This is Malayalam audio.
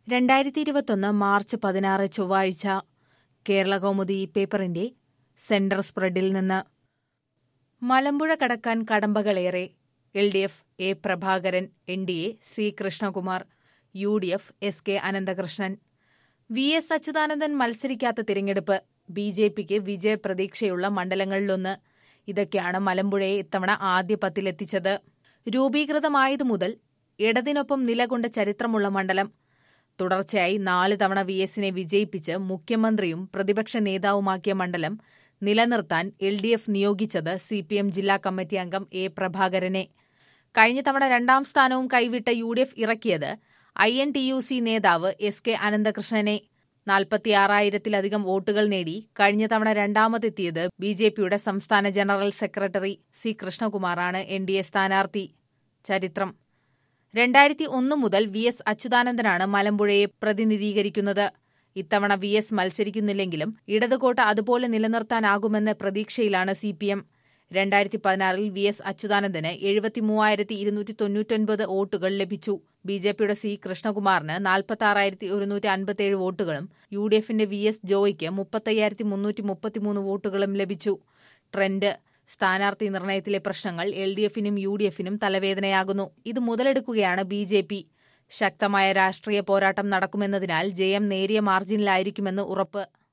രണ്ടായിരത്തി ഇരുപത്തൊന്ന് മാർച്ച് പതിനാറ് ചൊവ്വാഴ്ച കേരള കൗമുദി പേപ്പറിന്റെ സെന്റർ സ്പ്രെഡിൽ നിന്ന് മലമ്പുഴ കടക്കാൻ കടമ്പകളേറെ L D F A Prabhakaran N D A C Krishnakumar U D F S K Ananthakrishnan V S Achuthanandan മത്സരിക്കാത്ത തിരഞ്ഞെടുപ്പ് ബി ജെ പിക്ക് വിജയപ്രതീക്ഷയുള്ള മണ്ഡലങ്ങളിലൊന്ന് ഇതൊക്കെയാണ് മലമ്പുഴയെ ഇത്തവണ ആദ്യ പത്തിലെത്തിച്ചത് രൂപീകൃതമായതു മുതൽ ഇടതിനൊപ്പം നിലകൊണ്ട ചരിത്രമുള്ള മണ്ഡലം തുടർച്ചയായി നാല് തവണ വി എസിനെ വിജയിപ്പിച്ച് മുഖ്യമന്ത്രിയും പ്രതിപക്ഷ നേതാവുമാക്കിയ മണ്ഡലം നിലനിർത്താൻ എൽ ഡി എഫ് നിയോഗിച്ചത് സി പി എം ജില്ലാ കമ്മിറ്റി അംഗം എ പ്രഭാകരനെ കഴിഞ്ഞ തവണ രണ്ടാം സ്ഥാനവും കൈവിട്ട യു ഡി എഫ് ഇറക്കിയത് I N T U C നേതാവ് എസ് കെ അനന്തകൃഷ്ണനെ നാൽപ്പത്തിയാറായിരത്തിലധികം വോട്ടുകൾ നേടി കഴിഞ്ഞ തവണ രണ്ടാമതെത്തിയത് ബി ജെ പിയുടെ സംസ്ഥാന ജനറൽ സെക്രട്ടറി സി കൃഷ്ണകുമാറാണ് എൻ ഡി എ സ്ഥാനാർത്ഥി ചരിത്രം രണ്ടായിരത്തി ഒന്ന് മുതൽ വി എസ് അച്യുതാനന്ദനാണ് മലമ്പുഴയെ പ്രതിനിധീകരിക്കുന്നത് ഇത്തവണ വി എസ് മത്സരിക്കുന്നില്ലെങ്കിലും ഇടതുകോട്ട അതുപോലെ നിലനിർത്താനാകുമെന്ന പ്രതീക്ഷയിലാണ് സി പി എം രണ്ടായിരത്തി പതിനാറിൽ വി എസ് അച്യുതാനന്ദന് എഴുപത്തിമൂവായിരത്തി ഇരുന്നൂറ്റി തൊണ്ണൂറ്റൊൻപത് വോട്ടുകൾ ലഭിച്ചു ബി ജെ പിയുടെ സി കൃഷ്ണകുമാറിന് നാൽപ്പത്തി ആറായിരത്തി ഒരുന്നൂറ്റി അൻപത്തിയേഴ് വോട്ടുകളും യു ഡി എഫിന്റെ വി എസ് ജോയിക്ക് മുപ്പത്തയ്യായിരത്തി മുന്നൂറ്റി മുപ്പത്തിമൂന്ന് വോട്ടുകളും ലഭിച്ചു ട്രെൻഡ് സ്ഥാനാർത്ഥി നിർണയത്തിലെ പ്രശ്നങ്ങൾ എൽ ഡി എഫിനും യു ഡി എഫിനും തലവേദനയാകുന്നു ഇത് മുതലെടുക്കുകയാണ് ബി ജെ പി ശക്തമായ രാഷ്ട്രീയ പോരാട്ടം നടക്കുമെന്നതിനാൽ ജയം നേരിയ മാർജിനിലായിരിക്കുമെന്ന് ഉറപ്പ്